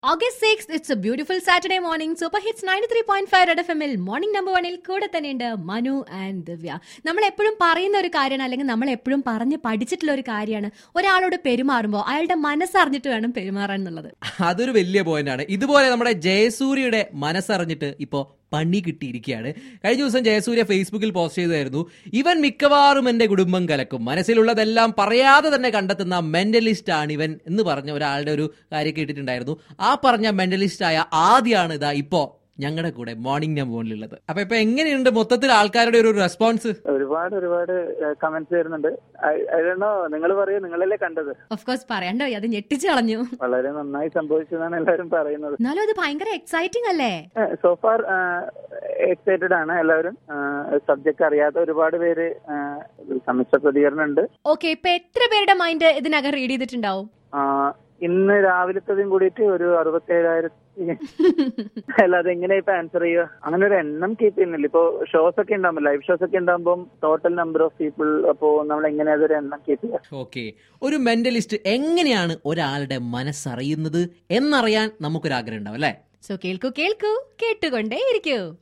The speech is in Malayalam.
August six it's a beautiful Saturday morning super hits ninety three point five red F എമ്മിൽ മോർണിംഗ് നമ്പർ വണ്ണിൽ കൂടെ തന്നെയുണ്ട് മനു ആൻഡ് ദിവ്യ നമ്മൾ എപ്പോഴും പറയുന്ന ഒരു കാര്യമാണ് അല്ലെങ്കിൽ നമ്മൾ എപ്പോഴും പറഞ്ഞ് പഠിച്ചിട്ടുള്ള ഒരു കാര്യമാണ് ഒരാളോട് പെരുമാറുമ്പോൾ അയാളുടെ മനസ്സറിഞ്ഞിട്ട് വേണം പെരുമാറാൻ എന്നുള്ളത് അതൊരു വലിയ പോയിന്റ് ആണ് ഇതുപോലെ നമ്മുടെ ജയസൂര്യയുടെ മനസ്സറിഞ്ഞിട്ട് ഇപ്പോ പണി കിട്ടിയിരിക്കുകയാണ് കഴിഞ്ഞ ദിവസം ജയസൂര്യ ഫേസ്ബുക്കിൽ പോസ്റ്റ് ചെയ്തായിരുന്നു ഇവൻ മിക്കവാറും എന്റെ കുടുംബം കലക്കും മനസ്സിലുള്ളതെല്ലാം പറയാതെ തന്നെ കണ്ടെത്തുന്ന മെന്റലിസ്റ്റ് ആണ് ഇവൻ എന്ന് പറഞ്ഞ ഒരാളുടെ ഒരു കാര്യം കേട്ടിട്ടുണ്ടായിരുന്നു ആ പറഞ്ഞ മെന്റലിസ്റ്റ് ആയ ആദ്യമാണ് ഇതാ ഇപ്പോ ഞങ്ങളുടെ കൂടെ മോർണിംഗ് നമ്പറിലുള്ളത് അപ്പൊ ഇപ്പൊ എങ്ങനെയുണ്ട് മൊത്തത്തിൽ ആൾക്കാരുടെ ഒരു റെസ്പോൺസ് ഒരുപാട് ഒരുപാട് കമന്റ്സ് വരുന്നുണ്ട് അതിലോ നിങ്ങൾ പറയൂ നിങ്ങളല്ലേ കണ്ടത് ഓഫ് കോഴ്സ് പറയണ്ടോ അത് ഞെട്ടിച്ചു കളഞ്ഞു വളരെ നന്നായി സംഭവിച്ചതാണ് എല്ലാവരും പറയുന്നത് എന്നാലും അത് ഭയങ്കര എക്സൈറ്റിംഗ് അല്ലേ സോഫാർ എക്സൈറ്റഡ് ആണ് എല്ലാവരും സബ്ജക്ട് അറിയാത്ത ഒരുപാട് പേര് ആ, സമ്മിശ്ര പ്രതികരണം ഉണ്ട് ഓക്കെ ഇപ്പൊ എത്ര പേരുടെ മൈൻഡ് ഇതിനകം റീഡ് ചെയ്തിട്ടുണ്ടാവും ആ, ഇന്ന് രാവിലത്തതും കൂടിയിട്ട് ഒരു അറുപത്തേഴായിരത്തി അല്ലാതെ എങ്ങനെ ഇപ്പൊ ആൻസർ ചെയ്യുക അങ്ങനെ ഒരു എണ്ണം കീപ്പ് ചെയ്യുന്നില്ല ഇപ്പൊ ഷോസ് ഒക്കെ ഉണ്ടാകുമ്പോൾ ലൈവ് ഷോസ് ഒക്കെ ഉണ്ടാകുമ്പോൾ ടോട്ടൽ നമ്പർ ഓഫ് പീപ്പിൾ അപ്പോ നമ്മൾ എങ്ങനെ അതൊരു എണ്ണം കീപ്പ് ചെയ്യുക ഓക്കെ ഒരു മെന്റലിസ്റ്റ് എങ്ങനെയാണ് ഒരാളുടെ മനസ്സറിയുന്നത് എന്നറിയാൻ നമുക്കൊരാഗ്രഹം ഉണ്ടാവും അല്ലേ സോ കേൾക്കൂ കേൾക്കൂ കേട്ടുകൊണ്ടേ ഇരിക്കൂ